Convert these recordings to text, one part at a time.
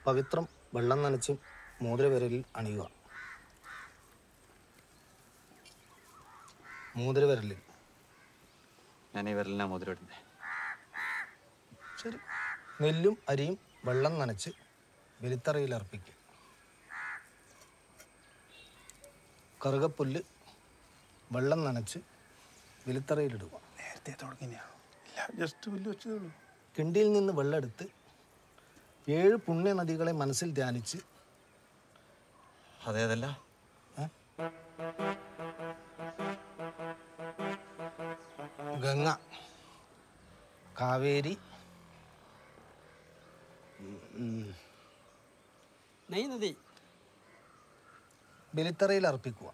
പവിത്രം വെള്ളം നനച്ച് മോതിരവിരലിൽ അണിയുക മോതിരവിരലിൽ ഞാൻ ഈ വിരലിനാ മുതിരിടുന്നത് ശരി നെല്ലും അരിയും വെള്ളം നനച്ച് വെലിത്തറയിൽ അർപ്പിക്കുക കറുകപ്പുല്ല് വെള്ളം നനച്ച് വെലിത്തറയിലിടുക നേരത്തെ തുടങ്ങിയാ ഇല്ല ജസ്റ്റ് വലിയ വെച്ചതേ ഉള്ളൂ കിണ്ടിയിൽ നിന്ന് വെള്ളമെടുത്ത് ഏഴ് പുണ്യ നദികളെ മനസ്സിൽ ധ്യാനിച്ച് അതേതല്ല ഗംഗ കാവേരി നെയ് നദി ബലിത്തറയിൽ അർപ്പിക്കുക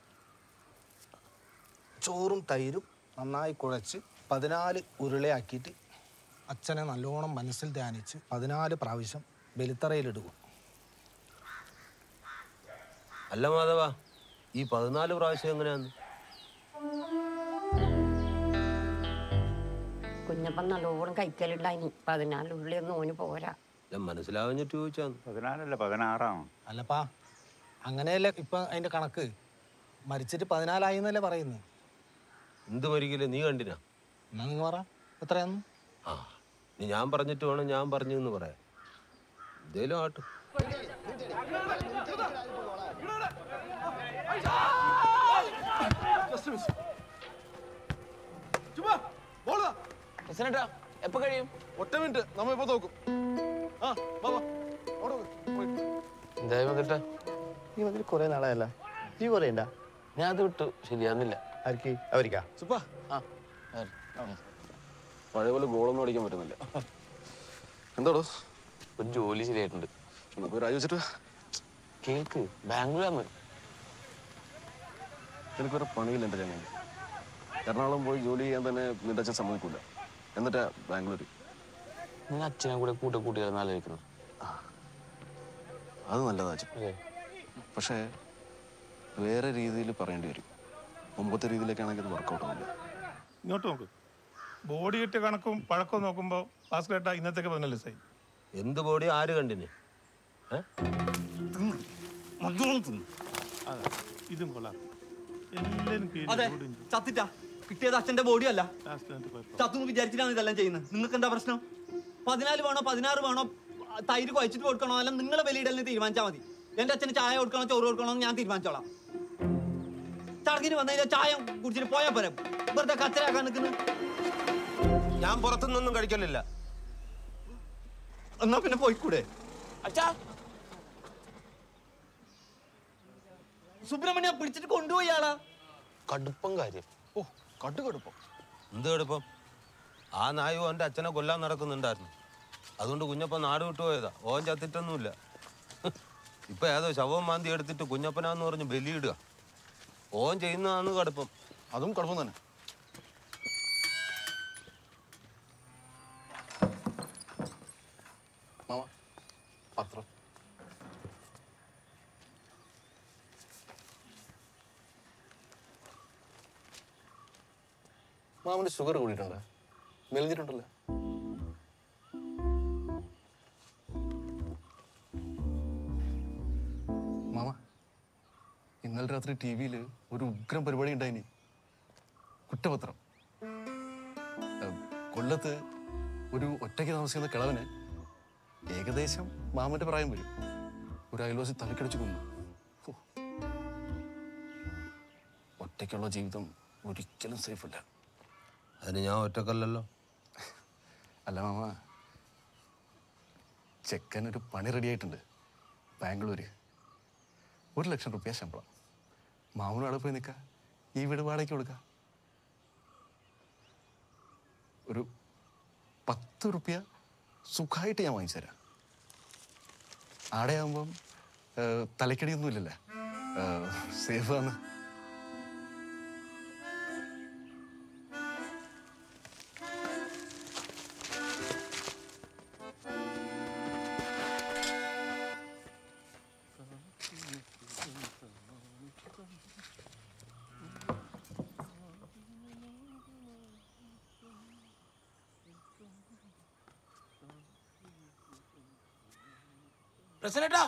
ചോറും തൈരും നന്നായി കുഴച്ച് പതിനാല് ഉരുളയാക്കിയിട്ട് അച്ഛനെ നല്ലോണം മനസ്സിൽ ധ്യാനിച്ച് പതിനാല് പ്രാവശ്യം ബലിത്തറയിലിടുക അല്ല മാധവ ഈ പതിനാല് പ്രാവശ്യം എങ്ങനെയാന്ന് കുഞ്ഞപ്പം നല്ലോണം കഴിക്കലുണ്ടായിന് പതിനാല് ഉള്ളിയൊന്നും ഓന് പോരാ ഞാൻ മനസ്സിലാവഞ്ഞിട്ട് ചോദിച്ചാന്ന് പതിനാലല്ല പതിനാറാണ് അല്ലപ്പാ അങ്ങനെയല്ലേ ഇപ്പം അതിൻ്റെ കണക്ക് മരിച്ചിട്ട് പതിനാലായി എന്നല്ലേ പറയുന്നത് എന്ത് മരിക്കില്ല നീ കണ്ടിനാ എന്നാ നിങ്ങൾ പറ എത്രയാന്ന് ആ നീ ഞാൻ പറഞ്ഞിട്ട് വേണം ഞാൻ പറഞ്ഞു എന്ന് പറയാം എന്തേലും ആട്ട് പ്രസിഡന്റാ എപ്പോ കഴിയും ഒറ്റ മിനിറ്റ് നമ്മ ഇപ്പൊ നോക്കും ആ വാ വാ അവിടെ നോക്ക്. പോയി. എന്തായി വന്നിട്ടാ നീ വന്നിട്ട് കുറെ നാളായല്ല നീ പറയണ്ട ഞാൻ അത് വിട്ടു ശരിയാന്നില്ല ആർക്ക് അവരിക്കാ സുപ്പാ ആ പഴയ പോലെ ഗോളൊന്നും അടിക്കാൻ പറ്റുന്നില്ല എന്താടോ ഒരു ജോലി ശരിയായിട്ടുണ്ട് പോയി രാജിവെച്ചിട്ട് കേൾക്ക് ബാംഗ്ലൂരാന്ന് എനിക്ക് വേറെ പണിയില്ല എൻ്റെ ചങ്ങനെ എറണാകുളം പോയി ജോലി ചെയ്യാൻ തന്നെ നിന്റെ അച്ഛൻ സമ്മതിക്കൂല എന്നിട്ടാ ബാംഗ്ലൂർ നിങ്ങൾ അച്ഛനെ കൂടെ കൂട്ട കൂട്ടിയാൽ ആലോചിക്കുന്നു അത് നല്ലതാ അച്ഛൻ അല്ലേ പക്ഷേ വേറെ രീതിയിൽ പറയേണ്ടി വരും മുമ്പത്തെ രീതിയിലേക്കാണെങ്കിൽ അത് വർക്കൗട്ട് ആവില്ല ഇങ്ങോട്ട് നോക്ക് ബോഡി കിട്ടിയ കണക്കും പഴക്കവും നോക്കുമ്പോൾ ഭാസ്കരേട്ട ഇന്നത്തേക്ക് പതിനാല് ദിവസമായി എന്ത് ബോഡി ആര് കണ്ടിന് ഏ? അതെ ഇതും കൊള്ളാം എല്ലാവരും അതെ കീഴിൽ ചത്തിട്ടാ കിട്ടിയത് അച്ഛന്റെ ബോഡി അല്ല ലാസ്റ്റ് കുഴപ്പം ചത്തു എന്ന് വിചാരിച്ചിട്ടാണ് ഇതെല്ലാം ചെയ്യുന്നത് നിങ്ങൾക്ക് എന്താ പ്രശ്നം പതിനാല് വേണോ പതിനാറ് വേണോ തൈര് കുഴച്ചിട്ട് കൊടുക്കണോ അല്ല നിങ്ങളെ ബലിയിടലിന് തീരുമാനിച്ചാൽ മതി എന്റെ അച്ഛന് ചായ കൊടുക്കണോ ചോറ് കൊടുക്കണോ എന്ന് ഞാൻ തീരുമാനിച്ചോളാം ചടങ്ങിന് വന്നു കഴിഞ്ഞാൽ ചായ കുടിച്ചിട്ട് പോയാൽ പോരെ വെറുതെ കച്ചരാക്കാൻ നിൽക്കുന്നു ഞാൻ പുറത്തുനിന്നൊന്നും കഴിക്കലില്ല എന്നാ പിന്നെ പോയിക്കൂടെ അച്ഛാ സുബ്രഹ്മണ്യ പിടിച്ചിട്ട് കൊണ്ടുപോയി ആളാ കടുപ്പം കാര്യം ഓ കടുകടുപ്പം എന്ത് കടുപ്പം ആ നായു എൻ്റെ അച്ഛനെ കൊല്ലാൻ നടക്കുന്നുണ്ടായിരുന്നു അതുകൊണ്ട് കുഞ്ഞപ്പൻ നാട് വിട്ടുപോയതാ ഓൻ ചത്തിട്ടൊന്നുമില്ല ഇപ്പൊ ഏതോ ശവം മാന്തി എടുത്തിട്ട് കുഞ്ഞപ്പനാന്ന് പറഞ്ഞ് ബലിയിടുക ഓൻ ചെയ്യുന്നതാണ് കടുപ്പം അതും കടുപ്പം തന്നെ മാമ പത്രം മാമന് ഷുഗർ കൂടിയിട്ടുണ്ടോ മെലിഞ്ഞിട്ടുണ്ടല്ലോ മാമ ഇന്നലെ രാത്രി ടി വിയിൽ ഒരു ഉഗ്രം പരിപാടി ഉണ്ടായിനി കുറ്റപത്രം ഏഹ്, കൊല്ലത്ത് ഒരു ഒറ്റയ്ക്ക് താമസിക്കുന്ന കിളവന് ഏകദേശം മാമന്റെ പ്രായം വരും ഒരു അയൽവാസി തലക്കടിച്ച് കൊന്നു ഹോ. ഒറ്റയ്ക്കുള്ള ജീവിതം ഒരിക്കലും സേഫ് അല്ല അതിന് ഞാൻ ഒറ്റക്കല്ലല്ലോ അല്ല മാമ ചെക്കൻ ഒരു പണി റെഡിയായിട്ടുണ്ട് ബാംഗ്ലൂര് ഒരു ലക്ഷം റുപ്യ ശമ്പളം മാമനും അവിടെ പോയി നിൽക്കുക ഈ വീട് വാടകയ്ക്ക് കൊടുക്കുക ഒരു പത്ത് റുപ്യ സുഖമായിട്ട് ഞാൻ വാങ്ങിച്ചു തരാം ആടെയാകുമ്പം ഏഹ്, തലക്കടിയൊന്നും ഇല്ലല്ലേ സേഫ് ആണ് പ്രശ്നേട്ടാ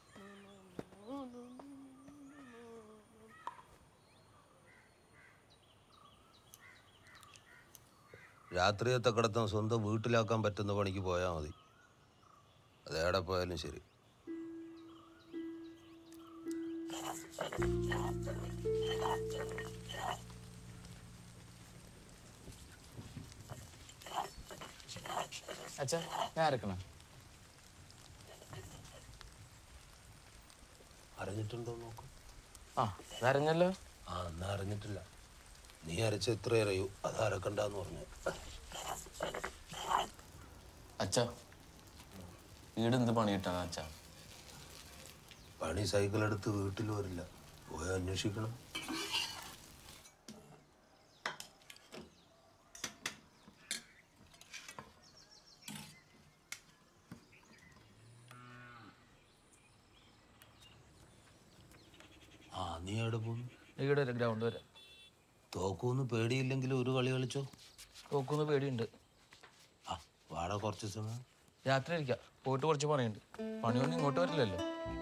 രാത്രിയത്തെ കിടത്തം സ്വന്തം വീട്ടിലാക്കാൻ പറ്റുന്ന പണിക്ക് പോയാൽ മതി അതേടെ പോയാലും ശരി അച്ഛാ ഞാൻ അരക്കണം അറിഞ്ഞിട്ടുണ്ടോ നോക്കും ആ അതറിഞ്ഞല്ലോ ആ എന്നാ അറിഞ്ഞിട്ടില്ല നീ അരച്ച എത്ര അറിയൂ അത് അരക്കണ്ടെന്ന് പറഞ്ഞു അച്ഛാ വീട് എന്ത് പണി കിട്ടാന്ന് അച്ഛാ പണി സൈക്കിൾ എടുത്ത് വീട്ടിൽ വരില്ല പോയി അന്വേഷിക്കണം ആ നീ എവിടെ പോകുന്നു ഇവിടെ വരെ ഗ്രൗണ്ട് വരെ തോക്കൂന്ന് പേടിയില്ലെങ്കിൽ ഒരു കളി കളിച്ചോ തോക്കുന്ന പേടിയുണ്ട് ആ വാട കുറച്ച് സമയം രാത്രി ഇരിക്കാം പോയിട്ട് കുറച്ച് പണിയുണ്ട് പണിയൊന്നും ഇങ്ങോട്ട് വരില്ലല്ലോ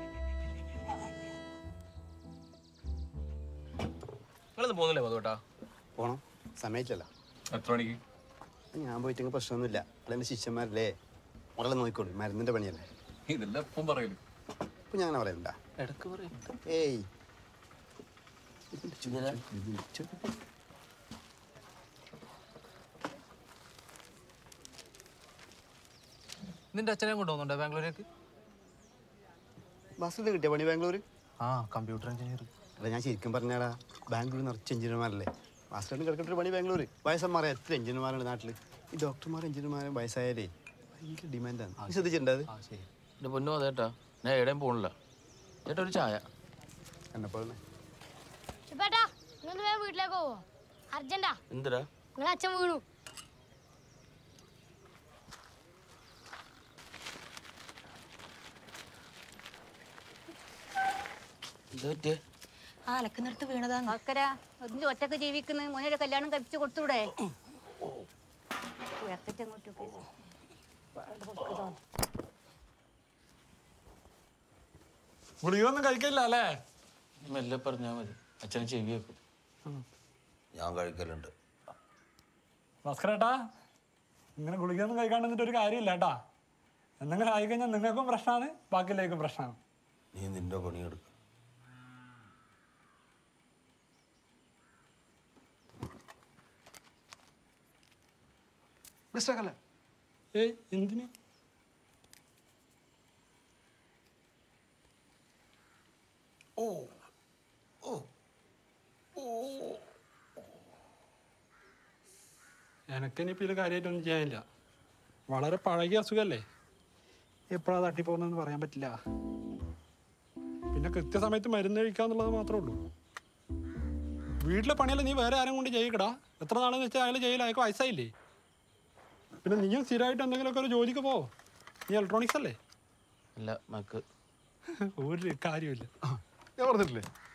നിങ്ങളൊന്നും പോകുന്നില്ലേ മധുട്ടാ പോണം സമയച്ചല്ല എത്ര മണിക്ക് ഞാൻ പോയിട്ടെങ്കിൽ പ്രശ്നമൊന്നുമില്ല ഇവിടെ എൻ്റെ ശിഷ്യന്മാരല്ലേ മുകളെ നോക്കിക്കോളൂ മരുന്നിൻ്റെ പണിയല്ലേ ഇതെല്ലാം എപ്പം പറയല് ഇപ്പൊ ഞാൻ അങ്ങനെ പറയണ്ട ഇടക്ക് പറയും ഏയ് നിന്റെ അച്ഛനെ കൊണ്ടുപോകുന്നുണ്ടോ ബാംഗ്ലൂരേക്ക് ബസ്സിൽ കിട്ടിയ പണി ബാംഗ്ലൂർ ആ കമ്പ്യൂട്ടർ എഞ്ചിനീയർ അല്ല ഞാൻ ശരിക്കും പറഞ്ഞാടാ ബാംഗ്ലൂർ നിറച്ച് എഞ്ചിനീയർമാരല്ലേ ബസ്സിലാണ് കിടക്കേണ്ട ഒരു പണി ബാംഗ്ലൂർ വയസ്സന്മാരെ എത്ര എഞ്ചിനീയർമാരുണ്ട് നാട്ടിൽ ഈ ഡോക്ടർമാർ എഞ്ചിനീയർമാരും വയസ്സായാലേ ഭയങ്കര ഡിമാൻഡാണ് നീ ശ്രദ്ധിച്ചിട്ടുണ്ട് അത് ആ ശരി എൻ്റെ പൊന്നു അതേട്ടാ ഞാൻ എവിടെയും പോണില്ല ചേട്ടാ ഒരു ചായ എന്നെപ്പോലെ ചേട്ടാ നിങ്ങൾ വേഗം വീട്ടിലേക്ക് പോവോ അർജന്റാ എന്തിനാ നിങ്ങളെ അച്ഛൻ വീണു എന്താ പറ്റിയേ ആ അലക്കുന്നിടത്ത് വീണതാന്ന് മക്കര ഒന്ന് ഒറ്റക്ക് ജീവിക്കുന്ന മോനൊരു കല്യാണം കഴിച്ചു കൊടുത്തൂടെ ഉയർത്തിട്ട് അങ്ങോട്ടൊക്കെ ഗുളികയൊന്നും കഴിക്കില്ല അല്ലേ മെല്ലെ പറഞ്ഞാൽ മതി അച്ഛനെ ചെവി വെക്കും ഞാൻ കഴിക്കലുണ്ട് ഭാസ്കരേട്ടാ ഇങ്ങനെ ഗുളികയൊന്നും കഴിക്കാണ്ട് നിന്നിട്ട് ഒരു കാര്യമില്ല കേട്ടാ എന്തെങ്കിലും ആയിക്കഴിഞ്ഞാൽ നിങ്ങൾക്കും പ്രശ്നമാണ് ബാക്കിയിലേക്കും പ്രശ്നമാണ് നീ നിന്റെ പണിയെടുക്കും മിസ്റ്റേക്കല്ലേ ഏയ് എന്തിന് എനക്കിനിപ്പോൾ ഇത് കാര്യമായിട്ടൊന്നും ചെയ്യാനില്ല വളരെ പഴകിയ അസുഖമല്ലേ എപ്പോഴാണ് തട്ടിപ്പോകുന്നതെന്ന് പറയാൻ പറ്റില്ല പിന്നെ കൃത്യസമയത്ത് മരുന്ന് കഴിക്കാന്നുള്ളത് മാത്രമേ ഉള്ളൂ വീട്ടിലെ പണിയല്ല നീ വേറെ ആരും കൊണ്ട് ചെയ്യിക്കടാ എത്ര നാളെന്ന് വെച്ചാൽ അയാൾ ചെയ്യില്ല അയാൾക്ക് വയസ്സായില്ലേ പിന്നെ നീയും സ്ഥിരമായിട്ട് എന്തെങ്കിലുമൊക്കെ ഒരു ജോലിക്ക് പോ നീ ഇലക്ട്രോണിക്സ് അല്ലേ അല്ല മക്ക് ഒരു കാര്യമില്ല ഞാൻ പറഞ്ഞിട്ടില്ലേ